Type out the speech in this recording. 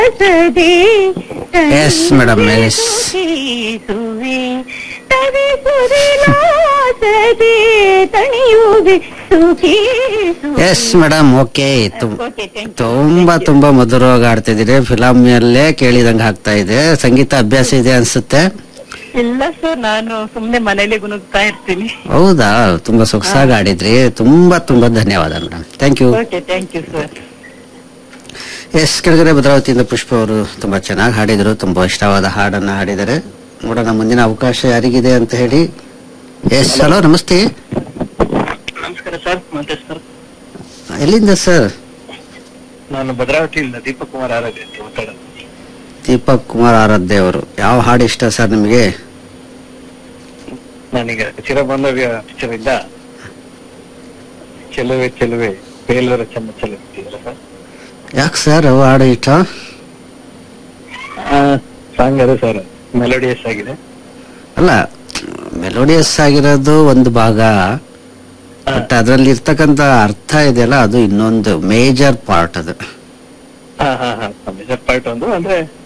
Yes, madam, yes. Yes madam okay ತುಂಬಾ ತುಂಬಾ ಮಧುರವಾಗಿ ಆಡ್ತಿದ್ದೀರಿ ಫಿಲಮಿಯಲ್ಲೇ ಕೇಳಿದಂಗೆ ಆಗ್ತಾ ಇದೆ ಸಂಗೀತ ಅಭ್ಯಾಸ ಇದೆ ಅನ್ಸುತ್ತೆ ಇಲ್ಲ ಸರ್ ನಾನು ಸುಮ್ನೆ ಮನೇಲಿ ಗುನುಗ್ತಾ ಇರ್ತೀನಿ ಹೌದಾ ತುಂಬಾ ಸೊಗಸಾಗಿ ಆಡಿದ್ರಿ ತುಂಬಾ ತುಂಬಾ ಧನ್ಯವಾದ madam thank you okay thank you sir yes ಕೆಳಗಡೆ ಭದ್ರಾವತಿಯಿಂದ ಪುಷ್ಪ ಅವರು ತುಂಬಾ ಚೆನ್ನಾಗಿ ಹಾಡಿದ್ರು ತುಂಬಾ ಇಷ್ಟವಾದ ಹಾಡನ್ನ ಹಾಡಿದ್ದಾರೆ ನೋಡೋಣ ಮುಂದಿನ ಅವಕಾಶ ಯಾರಿಗಿದೆ ಅಂತ ಹೇಳಿ ಎಸ್ ಹಲೋ ನಮಸ್ತೆ ನಮಸ್ಕಾರ ಸರ್ ಮತ್ತೆ ಸರ್ ಎಲ್ಲಿಂದ ಸರ್ ನಾನು ಭದ್ರಾವತಿಯಿಂದ ದೀಪಕ್ ಕುಮಾರ್ ಆರೋಗ್ಯ ಅಂತ ಮಾತಾಡೋದು ದೀಪಕ್ ಕುಮಾರ್ ಆರಾಧ್ಯ ಅವರು ಯಾವ ಹಾಡು ಇಷ್ಟ ಸರ್ ನಿಮಗೆ ನಾನೀಗ ಚಿರಬಾಂಧವ್ಯ ಪಿಕ್ಚರ್ ಇಂದ ಚೆಲುವೆ ಚೆಲುವೆ ಬೇಲೂರ ಚೆನ್ನ ಚೆಲುವೆ ಇದೆಯಲ್ಲ ಸರ್ ಯಾಕೆ ಸರ್ ಅವು ಹಾಡು ಇಷ್ಟ ಸಾಂಗ್ ಅದು ಸರ್ ಮೆಲೋಡಿಯಸ್ ಆಗಿದೆ ಅಲ್ಲ ಮೆಲೋಡಿಯಸ್ ಆಗಿರೋದು ಒಂದು ಭಾಗ ಬಟ್ ಅದರಲ್ಲಿ ಇರ್ತಕ್ಕಂತ ಅರ್ಥ ಇದೆಯಲ್ಲ ಅದು ಇನ್ನೊಂದು ಮೇಜರ್ ಪಾರ್ಟ್ ಅದು ಹಾ ಹಾ ಹಾ ಮೇಜರ್ ಪಾರ್ಟ್ ಒಂದು ಅಂದ್ರೆ